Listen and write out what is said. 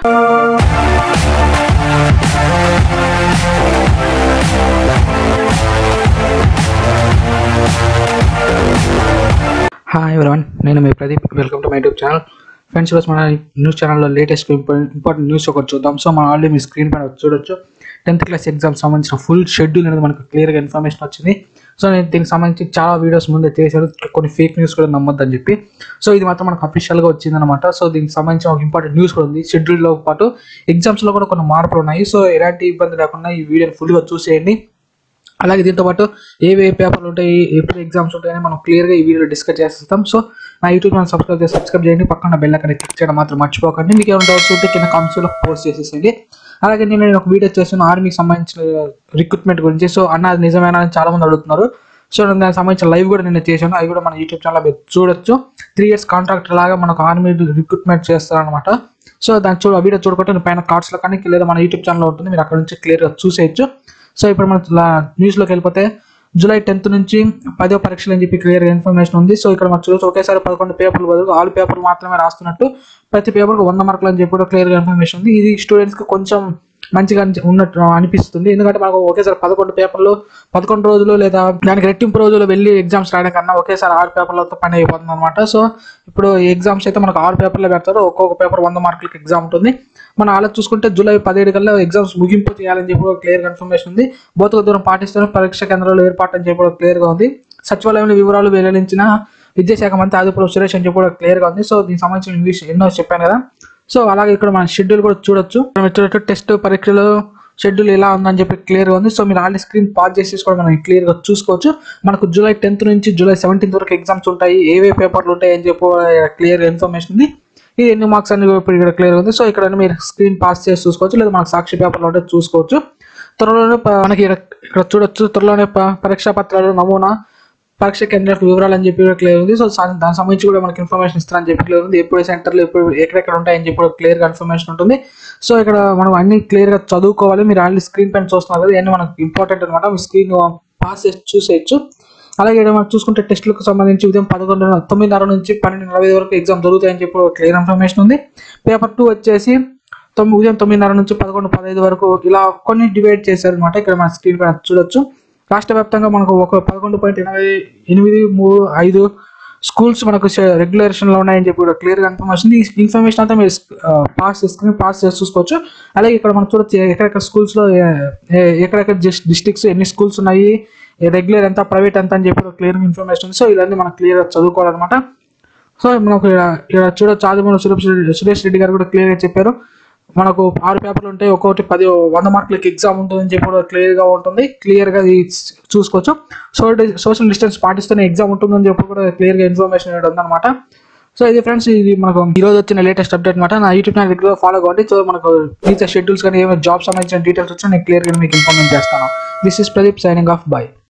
hi everyone నేను మీ Pradeep welcome to my YouTube channel friends ఈరోజు మన న్యూస్ ఛానల్లో లేటెస్ట్ ఇంపార్టెంట్ న్యూస్ ఒకటి చూద్దాం సో మనం ఆల్రెడీ మీ స్క్రీన్ పైన చూడొచ్చు టెన్త్ క్లాస్ ఎగ్జామ్ సంబంధించిన ఫుల్ షెడ్యూల్ అనేది మనకు క్లియర్గా ఇన్ఫర్మేషన్ వచ్చింది సో నేను దీనికి సంబంధించి చాలా వీడియోస్ ముందే చేశాను కొన్ని ఫేక్ న్యూస్ కూడా నమ్మొద్దని చెప్పి సో ఇది మాత్రం మనకు అఫీషియల్గా వచ్చిందనమాట సో దీనికి సంబంధించిన ఒక ఇంపార్టెంట్ న్యూస్ కూడా ఉంది షెడ్యూల్లో పాటు ఎగ్జామ్స్లో కూడా కొన్ని మార్పులు ఉన్నాయి సో ఎలాంటి ఇబ్బంది లేకుండా ఈ వీడియోని ఫుల్గా చూసేయండి అలాగే దీంతో పాటు ఏవే పేపర్లు ఉంటాయి ఎప్పుడు ఎగ్జామ్స్ ఉంటాయని మనం క్లియర్గా ఈ వీడియోలో డిస్కస్ చేస్తాం సో నా యూట్యూబ్ ఛానల్ సబ్స్క్రైబ్ చేసి సబ్స్క్రైబ్ చేయండి పక్కన బెల్ అక్కడ క్లిక్ చేయడం మాత్రం మర్చిపోకండి మీకు ఏమైనా డౌట్స్ ఉంటే కింద కామెంట్స్లో పోస్ట్ చేసేసేయండి అలాగే నేను నేను ఒక వీడియో చేస్తాను ఆర్మీకి సంబంధించిన రిక్రూట్మెంట్ గురించి సో అన్న అది నిజమేనా అని చాలా మంది అడుగుతున్నారు సో నేను దానికి సంబంధించిన లైవ్ కూడా నేను చేశాను అవి కూడా మన యూట్యూబ్ ఛానల్ మీరు చూడొచ్చు త్రీ ఇయర్స్ కాంట్రాక్ట్ లాగా మనకు ఆర్మీ రిక్రూట్మెంట్ చేస్తారనమాట సో దాని చూడ వీడియో చూడకుంటే నేను పైన కార్డ్స్లో కానీ లేదా మన యూట్యూబ్ ఛానల్ ఉంటుంది మీరు అక్కడ నుంచి క్లియర్గా చూసేయచ్చు సో ఇప్పుడు మన న్యూస్లోకి వెళ్ళిపోతే జూలై టెన్త్ నుంచి పదో పరీక్షలు అని చెప్పి క్లియర్ ఇన్ఫర్మేషన్ ఉంది సో ఇక్కడ మనం చూసి ఒకేసారి పదకొండు పేపర్లు బదులు ఆరు పేపర్లు మాత్రమే రాస్తున్నట్టు ప్రతి పేపర్కి వంద మార్కులు అని చెప్పి కూడా క్లియర్గా ఇన్ఫర్మేషన్ ఉంది ఇది స్టూడెంట్స్కి కొంచెం మంచిగా అనిచి- ఉన్నట్టు అనిపిస్తుంది ఎందుకంటే మనకు ఒకేసారి పదకొండు పేపర్లు పదకొండు రోజులు లేదా దానికి రెట్టింపు రోజులు వెళ్ళి ఎగ్జామ్స్ రాయడం కన్నా ఒకేసారి ఆరు పేపర్లతో పని అయిపోతుంది అనమాట సో ఇప్పుడు ఎగ్జామ్స్ అయితే మనకు ఆరు పేపర్లు పెడతారు ఒక్కొక్క పేపర్ వంద మార్కులకి ఎగ్జామ్ ఉంటుంది మనం అలా చూసుకుంటే జూలై పదిహేడు కల్లా ఎగ్జామ్స్ ముగింపు చేయాలని చెప్పి క్లియర్ ఇన్ఫర్మేషన్ ఉంది భౌతిక దూరం పాటిస్తూనే పరీక్ష కేంద్రాలు ఏర్పాటు అని చెప్పి క్లియర్ గా ఉంది సచివాలయంలో వివరాలు వెల్లడించిన విద్యాశాఖ మంత్రి ఆదిపురం సురేష్ అని చెప్పి కూడా క్లియర్ గా ఉంది సో దీనికి సంబంధించిన ఇంగ్లీష్ ఎన్నో చెప్పాను కదా సో అలాగే ఇక్కడ మన షెడ్యూల్ కూడా చూడొచ్చు మనం చూడొచ్చు టెస్ట్ పరీక్షలు షెడ్యూల్ ఎలా ఉందని చెప్పి క్లియర్ గా ఉంది సో మీరు ఆల్రెడీ స్క్రీన్ పాస్ చేసేసి కూడా మనం క్లియర్ గా చూసుకోవచ్చు మనకు జూలై టెన్త్ నుంచి జూలై సెవెంటీన్త్ వరకు ఎగ్జామ్స్ ఉంటాయి ఏవే పేపర్లు ఉంటాయి అని చెప్పి క్లియర్ ఇన్ఫర్మేషన్ ఉంది ఇది ఎన్ని మార్క్స్ అని ఇప్పుడు ఇక్కడ క్లియర్ ఉంది సో ఇక్కడ మీరు స్క్రీన్ పాస్ చేసి చూసుకోవచ్చు లేదా మనకు సాక్షి పేపర్లో ఉంటే చూసుకోవచ్చు త్వరలోనే ప- మనకి ఇక్కడ ఇక్కడ చూడొచ్చు త్వరలోనే ప- పరీక్షా పత్రాలు నమూనా పరీక్ష కేంద్రాలకు వివరాలు అని చెప్పి క్లియర్ ఉంది సో సా- దానికి సంబంధించి కూడా మనకి ఇన్ఫర్మేషన్ ఇస్తారని చెప్పి క్లియర్ ఉంది ఎప్పుడు సెంటర్లు ఎప్పుడు ఎక్కడెక్కడ ఉంటాయని చెప్పి క్లియర్ గా ఇన్ఫర్మేషన్ ఉంటుంది సో ఇక్కడ మనం అన్ని క్లియర్ గా చదువుకోవాలి మీరు ఆల్రెడీ స్క్రీన్ పైన చూస్తున్నారు కదా ఇవన్నీ మనకు ఇంపార్టెంట్ అనమాట మీ స్క్రీన్ పాస్ చేసి చూసేయచ్చు అలాగే ఇక్కడ మనం చూసుకుంటే టెస్టులకు సంబంధించి ఉదయం పదకొండు తొమ్మిదిన్నర నుంచి పన్నెండు నలభై ఐదు వరకు ఎగ్జామ్ జరుగుతాయని చెప్పి క్లియర్ ఇన్ఫర్మేషన్ ఉంది పేపర్ టూ వచ్చేసి తొమ్మిది ఉదయం తొమ్మిదిన్నర నుంచి పదకొండు పదహైదు వరకు ఇలా కొన్ని డివైడ్ చేశారు అనమాట ఇక్కడ మన స్క్రీన్ పైన చూడొచ్చు రాష్ట్ర వ్యాప్తంగా మనకు ఒక పదకొండు పాయింట్ ఎనభై ఎనిమిది మూడు ఐదు స్కూల్స్ మనకు రెగ్యులేషన్ లో ఉన్నాయని చెప్పి కూడా క్లియర్ గా ఇన్ఫర్మేషన్ ఈ ఇన్ఫర్మేషన్ అంతా మీరు పాస్ చేసుకుని పాస్ చేసి చూసుకోవచ్చు అలాగే ఇక్కడ మనం చూడొచ్చు ఎక్కడెక్కడ స్కూల్స్ లో ఏ- ఏ- ఎక్కడెక్కడ డిస్ట్రిక్ట్స్ ఎన్ని స్కూల్స్ ఉన్నాయి రెగ్యులర్ ఎంత ప్రైవేట్ ఎంత అని చెప్పి క్లియర్ ఇన్ఫర్మేషన్ ఉంది సో ఇవన్నీ మనం క్లియర్ గా చదువుకోవాలన్నమాట సో మనకు ఇక్కడ ఇక్కడ చూడొచ్చు ఆదిమూల సురేష్ రెడ్డి- సురేష్ రెడ్డి గారు కూడా క్లియర్ గా చెప్పారు మనకు ఆరు పేపర్లు ఉంటాయి ఒక్కొక్కటి పది వంద మార్కులకి ఎగ్జామ్ ఉంటుందని చెప్పి కూడా క్లియర్ గా ఉంటుంది క్లియర్ గా ఇది చూసుకోవచ్చు సో సోషల్ డిస్టెన్స్ పాటిస్తూనే ఎగ్జామ్ ఉంటుందని చెప్పి కూడా క్లియర్ గా ఇన్ఫర్మేషన్ అనేది ఉందన్నమాట సో ఇది ఫ్రెండ్స్ ఇది మనకు ఈ రోజు వచ్చిన లేటెస్ట్ అప్డేట్ అనమాట నా యూట్యూబ్ ఛానల్ రెగ్యులర్ ఫాలో కావండి సో మనకు మిగతా షెడ్యూల్స్ కానీ ఏమైనా జాబ్ సంబంధించిన డీటెయిల్స్ వచ్చినా నేను క్లియర్ గా మీకు ఇన్ఫర్మేషన్ చేస్తాను this is Pradeep signing off by